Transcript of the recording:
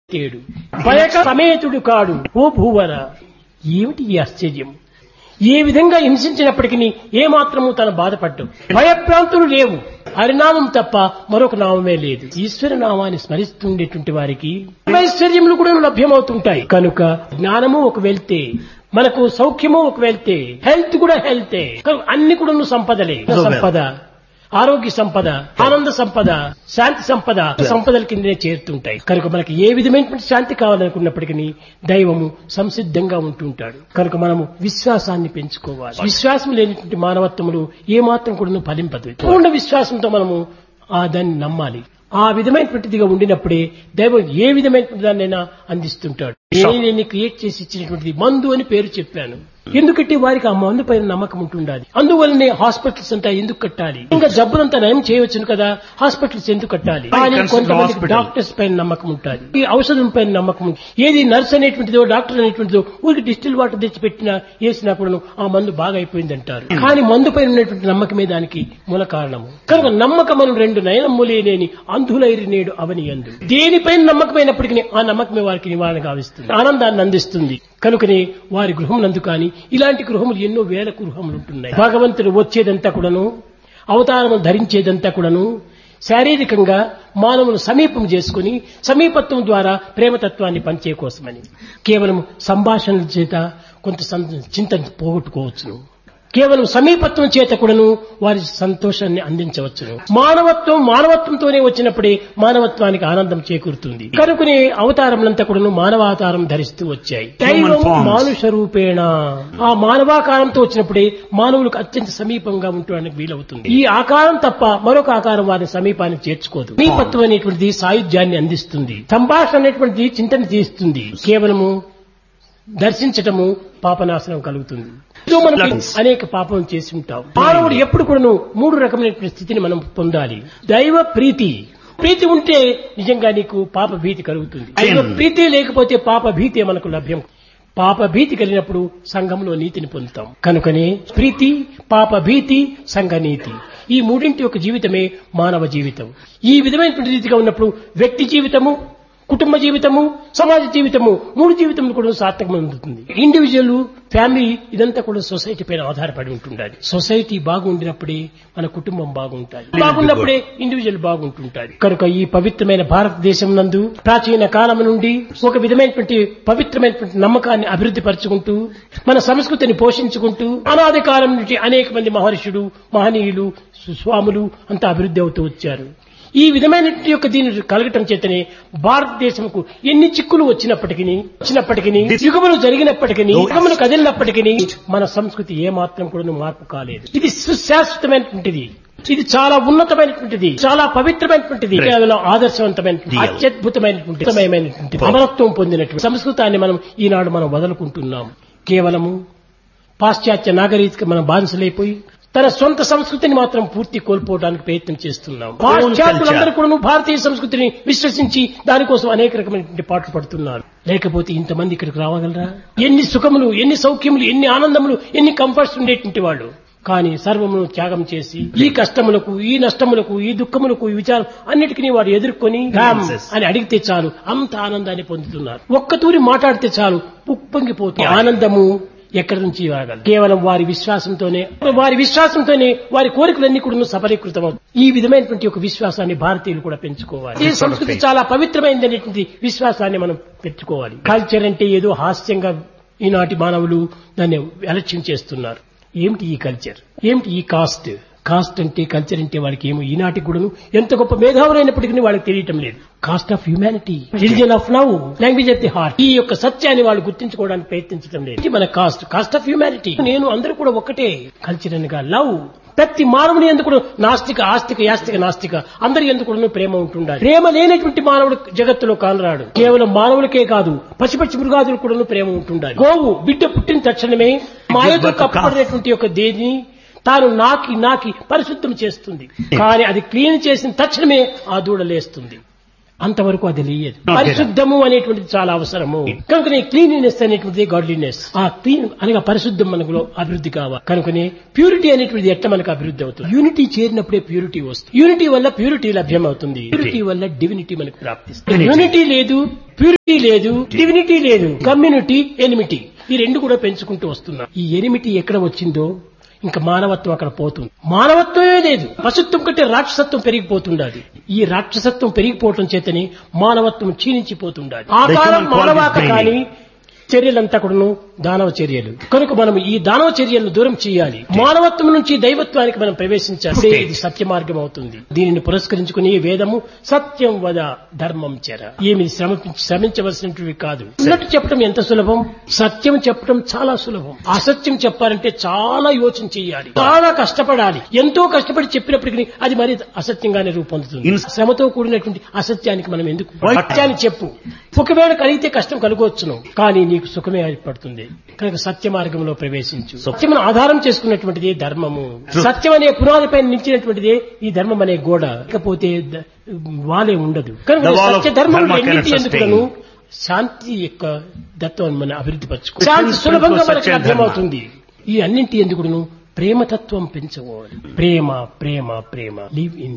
తేడు భయక సమేతుడు కాడు ఓ భూవర ఏమిటి ఈ ఆశ్చర్యం ఏ విధంగా హింసించినప్పటికీ ఏ మాత్రము తన బాధపడ్డు భయప్రాంతులు లేవు హరినామం తప్ప మరొక నామమే లేదు ఈశ్వర నామాన్ని స్మరిస్తుండేటువంటి వారికి ఐశ్వర్యములు కూడా లభ్యమవుతుంటాయి కనుక జ్ఞానము ఒక వెళ్తే మనకు సౌఖ్యము ఒక వెళ్తే హెల్త్ కూడా హెల్తే కనుక అన్ని కూడా సంపదలే సంపద ఆరోగ్య సంపద ఆనంద సంపద శాంతి సంపద సంపదల కిందనే చేరుతుంటాయి కనుక మనకి ఏ విధమైనటువంటి శాంతి కావాలనుకున్నప్పటికీ దైవము సంసిద్ధంగా ఉంటుంటాడు కనుక మనము విశ్వాసాన్ని పెంచుకోవాలి విశ్వాసం లేనటువంటి మానవత్వములు ఏ మాత్రం కూడా ఫలింపదు పూర్ణ విశ్వాసంతో మనము ఆ దాన్ని నమ్మాలి ఆ విధమైనటువంటిదిగా ఉండినప్పుడే దైవం ఏ విధమైనటువంటి దాన్నైనా అందిస్తుంటాడు నేను క్రియేట్ చేసి ఇచ్చినటువంటిది మందు అని పేరు చెప్పాను ఎందుకంటే వారికి ఆ మందు పైన నమ్మకం ఉంటుండాలి అందువల్లనే హాస్పిటల్స్ అంతా ఎందుకు కట్టాలి ఇంకా జబ్బులంతా నయం చేయవచ్చును కదా హాస్పిటల్స్ ఎందుకు కట్టాలి కానీ consider కొంతమంది hospital. డాక్టర్స్ పైన నమ్మకం ఉంటుంది ఈ ఔషధం పైన నమ్మకం ఉంటుంది. ఏది నర్స్ అనేటువంటిదో డాక్టర్ అనేటువంటిదో ఊరికి డిస్టిల్ వాటర్ తెచ్చి పెట్టినా వేసినా కూడా ఆ మందు బాగా అయిపోయింది అంటారు కానీ మందు పైన ఉన్నటువంటి నమ్మకమే దానికి మూల కారణము కనుక నమ్మకమను రెండు నయనమ్ములేని అంధులైరి నేడు అవని అందు దేనిపైన నమ్మకమైనప్పటికీ ఆ నమ్మకమే వారికి నివారణ గావిస్తుంది ఆనందాన్ని అందిస్తుంది కనుకనే వారి గృహములందు కానీ ఇలాంటి గృహములు ఎన్నో వేల గృహములు ఉంటున్నాయి భగవంతుడు వచ్చేదంతా కూడాను అవతారము ధరించేదంతా కూడాను శారీరకంగా మానవులు సమీపం చేసుకుని సమీపత్వం ద్వారా ప్రేమతత్వాన్ని పంచే కోసమని కేవలం సంభాషణల చేత కొంత సం- చింత పోగొట్టుకోవచ్చును కేవలం సమీపత్వం చేత కూడాను వారి సంతోషాన్ని అందించవచ్చును మానవత్వం మానవత్వంతోనే వచ్చినప్పుడే మానవత్వానికి ఆనందం చేకూరుతుంది కనుకనే అవతారములంతా కూడాను మానవావతారం ధరిస్తూ వచ్చాయి దైవం forms. మానుష రూపేణ ఆ మానవాకారంతో వచ్చినప్పుడే మానవులకు అత్యంత సమీపంగా ఉండడానికి వీలవుతుంది ఈ ఆకారం తప్ప మరొక ఆకారం వారిని సమీపానికి చేర్చుకోదు సమీపత్వం అనేటువంటిది సాయుధ్యాన్ని అందిస్తుంది సంభాషణ అనేటువంటిది చింతన తీస్తుంది కేవలము దర్శించటము పాపనాశనం కలుగుతుంది ఇదో మనకి Plugins. అనేక పాపం చేసి ఉంటాం మానవుడు ఎప్పుడు కూడాను మూడు రకమైనటువంటి స్థితిని మనం పొందాలి దైవ ప్రీతి ప్రీతి ఉంటే నిజంగా నీకు పాప భీతి కలుగుతుంది దైవ ప్రీతి లేకపోతే పాప భీతి మనకు లభ్యం పాప భీతి కలిగినప్పుడు సంఘంలో నీతిని పొందుతాం కనుకనే ప్రీతి పాప భీతి సంఘ నీతి ఈ మూడింటి యొక్క జీవితమే మానవ జీవితం ఈ విధమైనటువంటి రీతిగా ఉన్నప్పుడు వ్యక్తి జీవితము కుటుంబ జీవితము సమాజ జీవితము మూడు జీవితములు కూడా సార్థకం అందుతుంది ఇండివిజువల్ ఫ్యామిలీ ఇదంతా కూడా సొసైటీ పైన ఆధారపడి ఉంటుండాలి సొసైటీ బాగుండినప్పుడే మన కుటుంబం బాగుంటుంది బాగున్నప్పుడే ఇండివిజువల్ బాగుంటుంటాడు కనుక ఈ పవిత్రమైన భారతదేశం నందు ప్రాచీన కాలం నుండి ఒక విధమైనటువంటి పవిత్రమైనటువంటి నమ్మకాన్ని అభివృద్ధి పరుచుకుంటూ మన సంస్కృతిని పోషించుకుంటూ అనాది కాలం నుండి అనేక మంది మహర్షులు మహనీయులు స్వాములు అంతా అభివృద్ధి అవుతూ వచ్చారు ఈ విధమైన యొక్క దీని కలగటం చేతనే భారతదేశంకు ఎన్ని చిక్కులు వచ్చినప్పటికీ వచ్చినప్పటికీ యుగములు జరిగినప్పటికీ యుగములు కదిలినప్పటికీ మన సంస్కృతి ఏ మాత్రం కూడా మార్పు కాలేదు ఇది సుశాశ్వతమైనటువంటిది ఇది చాలా ఉన్నతమైనటువంటిది చాలా పవిత్రమైనటువంటిది కేవలం ఆదర్శవంతమైనటువంటి అత్యద్భుతమైనటువంటి ఉత్తమమైనటువంటి అమరత్వం పొందినటువంటి సంస్కృతాన్ని మనం ఈనాడు మనం వదులుకుంటున్నాం కేవలము పాశ్చాత్య నాగరిక మనం బానిసలైపోయి తన సొంత సంస్కృతిని మాత్రం పూర్తి కోల్పోవడానికి ప్రయత్నం చేస్తున్నాం పాశ్చాత్యులందరూ కూడా భారతీయ సంస్కృతిని విశ్వసించి దానికోసం అనేక రకమైనటువంటి పాటలు పడుతున్నారు లేకపోతే ఇంతమంది ఇక్కడికి రావగలరా ఎన్ని సుఖములు ఎన్ని సౌఖ్యములు ఎన్ని ఆనందములు ఎన్ని కంఫర్ట్స్ ఉండేటువంటి వాళ్ళు కానీ సర్వమును త్యాగం చేసి ఈ కష్టములకు ఈ నష్టములకు ఈ దుఃఖములకు ఈ విచారం అన్నిటికీ వాడు ఎదుర్కొని "రామ్" అని అడిగితే చాలు అంత ఆనందాన్ని పొందుతున్నారు ఒక్క తూరి మాట్లాడితే చాలు ఉప్పొంగిపోతుంది ఆనందము ఎక్కడి నుంచి రాగలదు కేవలం వారి విశ్వాసంతోనే వారి విశ్వాసంతోనే వారి కోరికలన్నీ కూడా సఫలీకృతం అవుతాయి ఈ విధమైనటువంటి ఒక విశ్వాసాన్ని భారతీయులు కూడా పెంచుకోవాలి ఈ సంస్కృతి చాలా పవిత్రమైనది అనేటువంటి విశ్వాసాన్ని మనం పెంచుకోవాలి కల్చర్ అంటే ఏదో హాస్యంగా ఈనాటి మానవులు దాన్ని అలక్ష్యం చేస్తున్నారు ఏమిటి ఈ కల్చర్ ఏమిటి ఈ కాస్ట్ కాస్ట్ అంటే కల్చర్ అంటే వాళ్ళకి ఏమో ఈనాటి కూడాను ఎంత గొప్ప మేధావులైనప్పటికీ వాళ్ళకి తెలియటం లేదు cost of humanity religion of love language of the heart ఈ యొక్క సత్యాన్ని వాళ్ళు గుర్తించుకోవడానికి ప్రయత్నించడం లేదు ఇది మన కాస్ట్ కాస్ట్ ఆఫ్ హ్యూమానిటీ నేను అందరూ కూడా ఒకటే కల్చర్ అనగా లవ్ ప్రతి మానవుని ఎందుకు కూడా నాస్తిక ఆస్తిక యాస్తిక నాస్తిక అందరి ఎందుకు కూడా ప్రేమ ఉంటుండాలి ప్రేమ లేనటువంటి మానవుడు జగత్తులో కానరాడు కేవలం మానవులకే కాదు పశుపక్షి మృగాదులు కూడా ప్రేమ ఉంటుండాలి గోవు బిడ్డ పుట్టిన తక్షణమే మాయతో కప్పబడినటువంటి యొక్క దేని తాను నాకి నాకి పరిశుద్ధం చేస్తుంది కానీ అది క్లీన్ చేసిన తక్షణమే ఆ దూడ లేస్తుంది అంతవరకు అది లేదు Not పరిశుద్ధము అనేటువంటిది చాలా అవసరము కనుకనే క్లీనినెస్ అనేటువంటిది గాడ్లీనెస్ ఆ క్లీన్ అనగా పరిశుద్ధం మనకు అభివృద్ధి కావాలి కనుకనే ప్యూరిటీ అనేటువంటిది ఎట్లా మనకు అభివృద్ధి అవుతుంది యూనిటీ చేరినప్పుడే ప్యూరిటీ వస్తుంది యూనిటీ వల్ల ప్యూరిటీ లభ్యం అవుతుంది ప్యూరిటీ వల్ల డివినిటీ మనకు ప్రాప్తిస్తుంది Divinity. యూనిటీ లేదు ప్యూరిటీ లేదు డివినిటీ లేదు కమ్యూనిటీ ఎనిమిటీ ఈ రెండు కూడా పెంచుకుంటూ వస్తున్నాం ఈ ఎనిమిటీ ఎక్కడ వచ్చిందో ఇంకా మానవత్వం అక్కడ పోతుంది మానవత్వమే లేదు పశుత్వం కంటే రాక్షసత్వం పెరిగిపోతుండాలి ఈ రాక్షసత్వం పెరిగిపోవటం చేతని మానవత్వం క్షీణించిపోతుండాలి ఆ The column human quality మానవాక is కానీ చర్యలంతా కూడాను దానవ చర్యలు కనుక మనం ఈ దానవ చర్యలను దూరం చేయాలి మానవత్వం నుంచి దైవత్వానికి మనం ప్రవేశించాలి అప్పుడే ఇది సత్య మార్గం అవుతుంది దీనిని పురస్కరించుకుని ఈ వేదము సత్యం వద ధర్మం చెర ఏమి శ్రమ శ్రమించవలసినవి కాదు ఉన్నట్టు చెప్పడం ఎంత సులభం సత్యం చెప్పడం చాలా సులభం అసత్యం చెప్పాలంటే చాలా యోచన చేయాలి చాలా కష్టపడాలి ఎంతో కష్టపడి చెప్పినప్పటికీ అది మరి అసత్యంగానే రూపొందుతుంది In- శ్రమతో కూడినటువంటి అసత్యానికి మనం ఎందుకు Why? సత్యాన్ని చెప్పు ఒకవేళ కలిగితే కష్టం కలుగవచ్చును కానీ నీకు సుఖమే ఏర్పడుతుంది కనుక సత్య మార్గంలో ప్రవేశించు సత్యమును ఆధారం చేసుకున్నటువంటిది ధర్మము True. సత్యం అనే పునాదిపై నిలిచినటువంటిదే ఈ ధర్మం అనే గోడ ఇకపోతే ద- వాలే ఉండదు కనుక The wall of సత్య ధర్మం dharma cannot ఎన్నిటి sustain. ఎందుకును శాంతి యొక్క దత్వాన్ని మనం అభివృద్ధి పరచుకో The శాంతి principle సులభంగా of మనకు Satya Dharma. లభ్యమవుతుంది ఈ అన్నింటి ఎందుకును ప్రేమతత్వం పెంచుకోవాలి ప్రేమ ప్రేమ ప్రేమ లివ్ ఇన్